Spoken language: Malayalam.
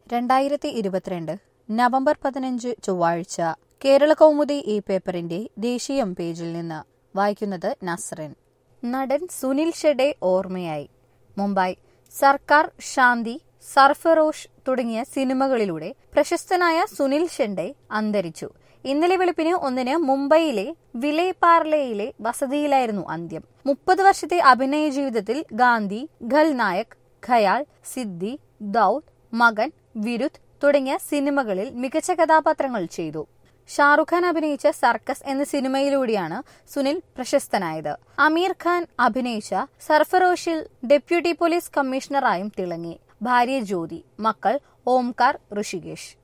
രണ്ടായിരത്തി ഇരുപത്തിരണ്ട് നവംബർ പതിനഞ്ച് ചൊവ്വാഴ്ച കേരള കൗമുദി ഈ പേപ്പറിന്റെ ദേശീയം പേജിൽ നിന്ന് വായിക്കുന്നത് നസ്റിൻ നടൻ സുനിൽ ഷെഡെ ഓർമ്മയായി മുംബൈ സർക്കാർ ശാന്തി സർഫറോഷ് തുടങ്ങിയ സിനിമകളിലൂടെ പ്രശസ്തനായ സുനിൽ ഷെഡെ അന്തരിച്ചു ഇന്നലെ വെളുപ്പിന് ഒന്നിന് മുംബൈയിലെ വിലേപാർലയിലെ വസതിയിലായിരുന്നു അന്ത്യം മുപ്പത് വർഷത്തെ അഭിനയ ജീവിതത്തിൽ ഗാന്ധി ഖൽനായക് ഖയാൽ സിദ്ധി ദൌദ് മകൻ വിരുദ്ധ് തുടങ്ങിയ സിനിമകളിൽ മികച്ച കഥാപാത്രങ്ങൾ ചെയ്തു ഷാറുഖ് ഖാൻ അഭിനയിച്ച സർക്കസ് എന്ന സിനിമയിലൂടെയാണ് സുനിൽ പ്രശസ്തനായത് അമീർ ഖാൻ അഭിനയിച്ച സർഫറോഷിൽ ഡെപ്യൂട്ടി പോലീസ് കമ്മീഷണറായും തിളങ്ങി ഭാര്യ ജ്യോതി മക്കൾ ഓംകാർ ഋഷികേഷ്